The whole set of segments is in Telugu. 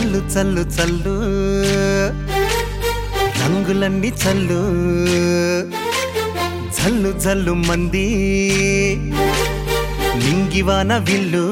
చల్లు చల్లు చల్లు రంగులన్నీ చల్లు జల్లు జల్లు మంది నింగివాన విల్లు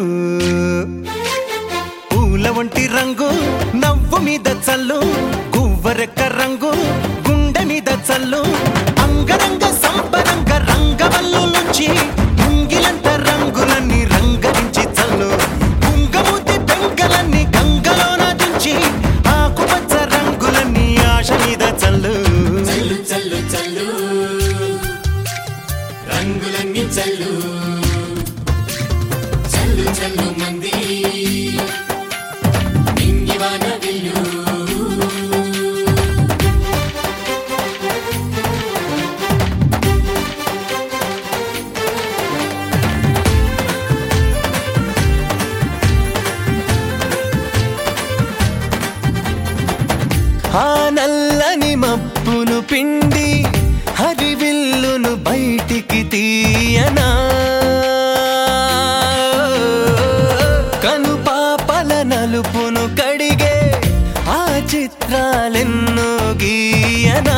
పూల వంటి రంగు నవ్వు మీద చల్లు గువ్వరెక్క రంగు గుండె మీద చల్లు అంగరంగ సంపరంగ రంగవల్లు నుంచి ముంగిలంత రంగులన్నీ రంగరించి చల్లు కుంగమూతి పెంకలన్నీ గంగలోన దించి ఆకుపచ్చ రంగులన్నీ ఆశ మీద చల్లు చల్లు చల్లు చల్లు రంగులన్నీ చల్లు చల్లు చల్లు మంది నింగివాన విల్లు ఆ నల్లని మబ్బును పిండి హరివిల్లును బయటికి తీయనా కను పాపల నలుపును కడిగే ఆ చిత్రాలెన్నో గీయనా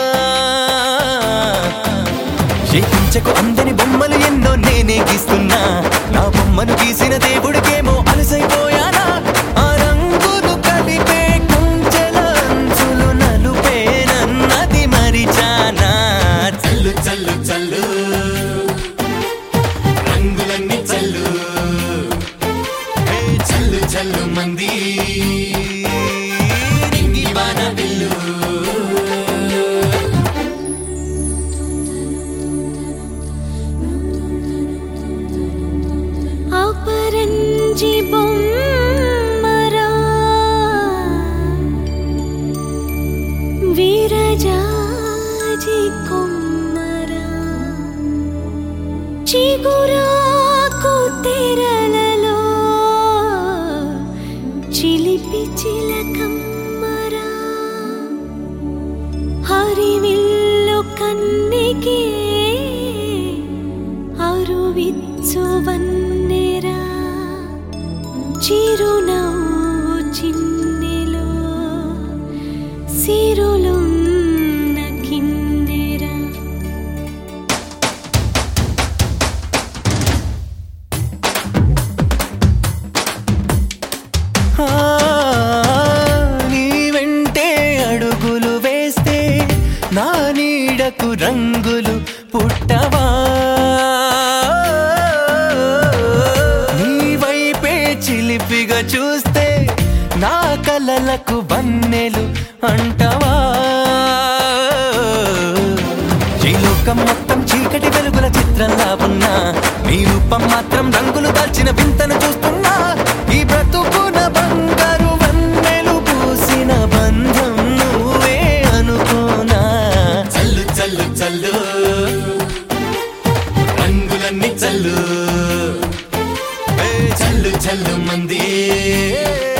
చేయించకు అందని బొమ్మలు ఎన్నో నేనే గీస్తున్నా నా బొమ్మను గీసిన దేవుడికేమో అలసైపోయానా ఆ రంగులు కలిపే కుంచెల అంచులు నలుపేనన్నది మరిచానా చల్లు చల్లు చల్లు రంగులన్నీ చల్లు హే చల్లు చల్లు మంది నింగివాన విల్లు అపరంజి బొమ్మరా విరజాజి కొమ్మరా చిగురాకు తెరలలో చిలిపి చిలకమ్మరా హరివిల్లు కన్నికే అరువిచ్చు వన్నెరా చిరునవ్వు చిన్నెలో సిరులున్న కిన్నెరా ఆ, నీ వెంటే అడుగులు వేస్తే నా నీడకు రంగులు పుట్టవా నీ వైపే చిలిపిగా చూస్తే నా కలలకు వన్నెలు అంటవా ఈ లోకం మొత్తం చీకటి వెలుగుల చిత్రంలా ఉన్నా నీ రూపం మాత్రం రంగులు దాల్చిన వింతను చూస్తున్నా ఈ బ్రతుకున బంగారు వన్నెలు పూసిన బంధం నువ్వే అనుకోనా చల్లు చల్లు చల్లు రంగులన్నీ చల్లు హే చల్లు చల్లు మంది